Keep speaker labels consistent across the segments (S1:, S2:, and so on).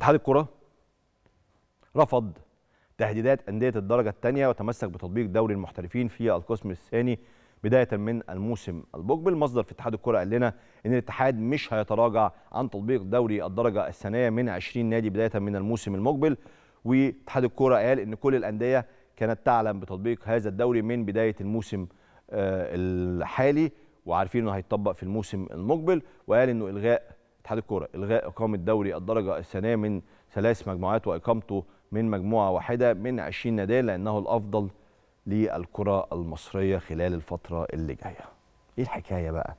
S1: اتحاد الكره رفض تهديدات انديه الدرجه الثانيه وتمسك بتطبيق دوري المحترفين في القسم الثاني بدايه من الموسم المقبل مصدر في اتحاد الكره قال لنا ان الاتحاد مش هيتراجع عن تطبيق دوري الدرجه الثانيه من 20 نادي بدايه من الموسم المقبل واتحاد الكره قال ان كل الانديه كانت تعلم بتطبيق هذا الدوري من بدايه الموسم الحالي وعارفين انه هيتطبق في الموسم المقبل وقال انه الغاء اتحاد الكره الغاء اقامه دوري الدرجه الثانيه من ثلاث مجموعات واقامته من مجموعه واحده من 20 ناديه لانه الافضل للكره المصريه خلال الفتره اللي جايه. ايه الحكايه بقى؟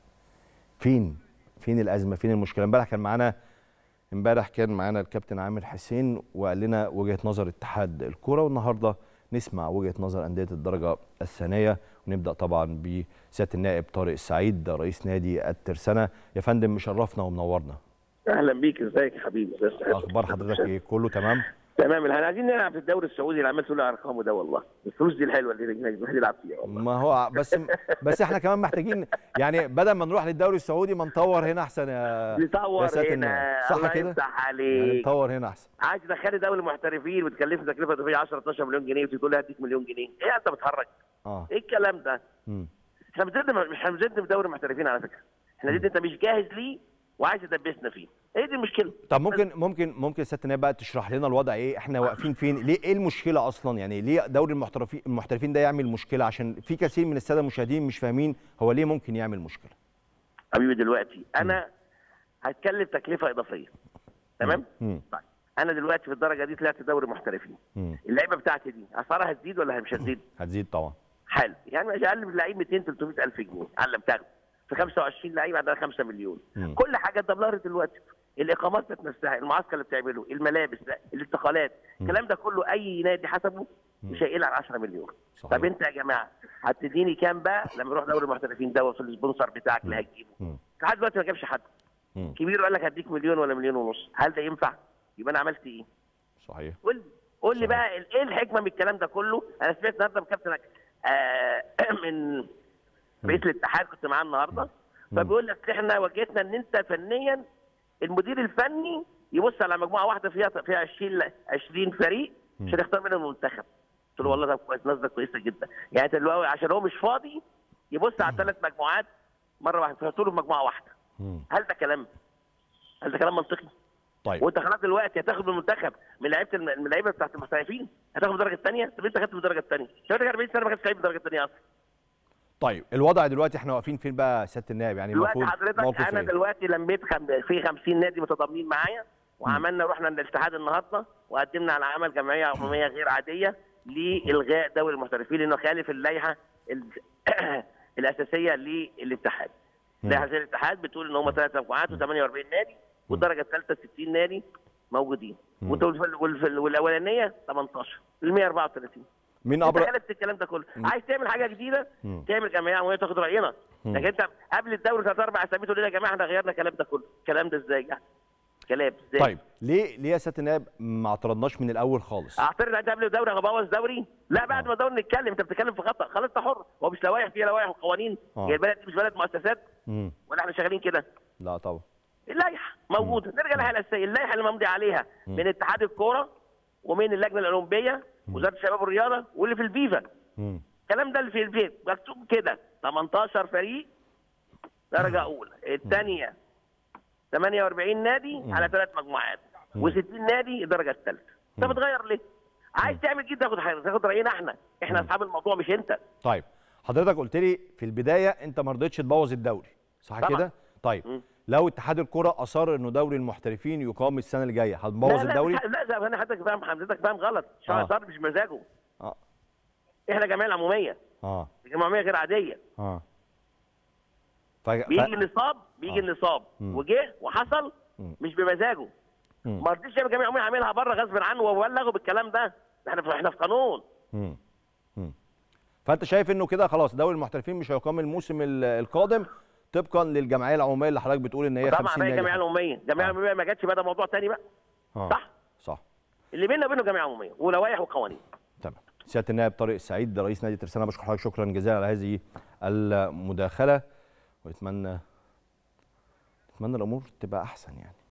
S1: فين فين الازمه؟ فين المشكله؟ امبارح كان معانا امبارح كان معانا الكابتن عامر حسين وقال لنا وجهه نظر اتحاد الكره والنهارده نسمع وجهه نظر انديه الدرجه الثانيه ونبدا طبعا بسياده النائب طارق السعيد رئيس نادي الترسانه يا فندم مشرفنا ومنورنا
S2: اهلا بيك ازيك يا حبيبي ازي
S1: اخبار حضرتك ايه كله تمام
S2: تمام احنا عايزين نلعب في الدوري السعودي اللي عمال تقول ارقامه ده والله الفلوس دي الحلوه اللي الواحد يلعب فيها والله
S1: ما هو بس بس احنا كمان محتاجين يعني بدل ما نروح للدوري السعودي ما نطور هنا احسن يا
S2: نطور
S1: يا سيادة
S2: هنا
S1: النائب. صح
S2: الله
S1: كده
S2: يفتح
S1: يعني
S2: عليك
S1: نطور هنا احسن
S2: عايز تدخلي دوري المحترفين وتكلفني تكلفه اضافيه 10 12 مليون جنيه وتقول لي هديك مليون جنيه ايه انت بتهرج
S1: اه
S2: ايه الكلام ده
S1: مم.
S2: احنا بنزد مش احنا بنزد في دوري المحترفين على فكره احنا زد انت مش جاهز ليه وعايز تدبسنا فيه هي دي المشكله
S1: طب ممكن ممكن ممكن سياده النائب بقى تشرح لنا الوضع ايه احنا واقفين فين ليه ايه المشكله اصلا يعني ليه دوري المحترفين المحترفين ده يعمل مشكله عشان في كثير من الساده المشاهدين مش فاهمين هو ليه ممكن يعمل مشكله
S2: حبيبي دلوقتي انا هتكلف تكلفه اضافيه تمام
S1: مم.
S2: طيب انا دلوقتي في الدرجه دي طلعت دوري محترفين
S1: مم.
S2: اللعيبه بتاعتي دي اسعارها هتزيد ولا مش هتزيد؟
S1: هتزيد طبعا
S2: حلو يعني مش اقل من اللعيب 200 300 الف جنيه على اللي بتاخده في 25 لعيب عندنا 5 مليون
S1: مم.
S2: كل حاجه دبلره دلوقتي الإقامات ذات نفسها المعسكر اللي بتعمله الملابس الانتقالات الكلام ده كله أي نادي حسبه مش هيقل عن 10 مليون
S1: صحيح.
S2: طب أنت يا جماعة هتديني كام بقى لما يروح دوري المحترفين ده في السبونسر بتاعك اللي هتجيبه
S1: مم.
S2: لحد دلوقتي ما جابش حد
S1: مم.
S2: كبير وقال لك هديك مليون ولا مليون ونص هل ده ينفع؟ يبقى أنا عملت إيه؟
S1: صحيح
S2: قول لي قول لي
S1: صحيح.
S2: بقى ال- ايه الحكمه من الكلام ده كله انا سمعت النهارده من كابتن آه من رئيس الاتحاد كنت معاه النهارده فبيقول لك احنا واجهتنا ان انت فنيا المدير الفني يبص على مجموعه واحده فيها فيها 20 ل- 20 فريق عشان يختار منهم المنتخب قلت له والله ده كويس الناس ده كويسه جدا يعني انت دلوقتي عشان هو مش فاضي يبص على ثلاث مجموعات مره واحده فيحطوا له في مجموعه واحده
S1: مم.
S2: هل ده كلام هل ده كلام منطقي؟
S1: طيب
S2: وانت خلاص دلوقتي هتاخد من المنتخب من لعيبه الم- من اللعيبه بتاعت المحترفين هتاخد من الدرجه الثانيه طب انت خدت من الدرجه الثانيه شو 40 سنه ما خدتش لعيب من الدرجه الثانيه اصلا
S1: طيب الوضع دلوقتي احنا واقفين فين بقى سياده النائب يعني
S2: دلوقتي
S1: المفروض
S2: حضرتك
S1: موقف
S2: انا
S1: ايه
S2: دلوقتي لميت خم... في 50 نادي متضامنين معايا وعملنا رحنا للاتحاد النهارده وقدمنا على عمل جمعيه عموميه غير عاديه لالغاء دوري المحترفين لانه خالف اللائحه ال... الاساسيه للاتحاد. لائحه الاتحاد بتقول ان هم ثلاث مجموعات و48 نادي والدرجه الثالثه 60 نادي موجودين
S1: مم.
S2: وت- والف- والف- والاولانيه 18 ال 134
S1: مين
S2: انت
S1: ابرز
S2: خالفت الكلام ده كله عايز تعمل حاجه جديده
S1: مم.
S2: تعمل جمعيه عموميه تاخد راينا
S1: مم.
S2: لكن انت قبل الدوري ثلاث اربع اسابيع تقول لنا يا جماعه احنا غيرنا الكلام ده كله الكلام ده ازاي يعني كلام ازاي
S1: طيب ليه ليه يا سياده النائب ما اعترضناش من الاول خالص
S2: اعترض انت قبل الدوري هبوظ دوري لا بعد ما الدوري نتكلم انت بتتكلم في خطا خلاص انت حر هو مش لوائح فيها لوائح وقوانين
S1: آه.
S2: هي البلد دي مش بلد مؤسسات
S1: مم.
S2: ولا احنا شغالين كده
S1: لا طبعا
S2: اللائحه موجوده نرجع للائحه الاساسيه اللائحه اللي ممضي عليها من اتحاد الكوره ومن اللجنه الاولمبيه وزاره الشباب والرياضه واللي في الفيفا
S1: مم.
S2: الكلام ده اللي في البيت مكتوب كده 18 فريق درجه اولى الثانيه 48 نادي على ثلاث مجموعات و60 نادي الدرجه الثالثه انت بتغير ليه؟ عايز تعمل كده تاخد حاجه تاخد راينا احنا احنا اصحاب الموضوع مش انت
S1: طيب حضرتك قلت لي في البدايه انت ما رضيتش تبوظ الدوري صح
S2: طبعا.
S1: كده طيب
S2: مم.
S1: لو اتحاد الكره اصر انه دوري المحترفين يقام السنه اللي جايه هتبوظ
S2: لا
S1: الدوري
S2: لا لا لا انا حضرتك فاهم حضرتك فاهم غلط
S1: آه.
S2: شرع صار مش مزاجه
S1: اه
S2: احنا جمعيه العموميه
S1: اه
S2: الجمعيه العموميه غير عاديه
S1: اه ف... ف...
S2: بيجي النصاب بيجي
S1: آه.
S2: النصاب
S1: مم.
S2: وجه وحصل
S1: مم.
S2: مش بمزاجه
S1: مم.
S2: ما رضيش يعمل جمعيه عموميه عاملها بره غصب عنه وبلغه بالكلام ده احنا في احنا في قانون
S1: مم. مم. فانت شايف انه كده خلاص دوري المحترفين مش هيقام الموسم ال- القادم طبقا للجمعيه العموميه اللي حضرتك بتقول ان هي
S2: طبعا
S1: 50
S2: بقى
S1: نادي
S2: الجمعيه العموميه الجمعيه
S1: آه.
S2: العموميه ما جاتش بقى ده موضوع تاني بقى
S1: آه.
S2: صح
S1: صح
S2: اللي بيننا وبينه جمعيه عموميه ولوائح وقوانين
S1: تمام سياده النائب طارق السعيد رئيس نادي ترسانه بشكر حضرتك شكرا جزيلا على هذه المداخله ونتمنى نتمنى الامور تبقى احسن يعني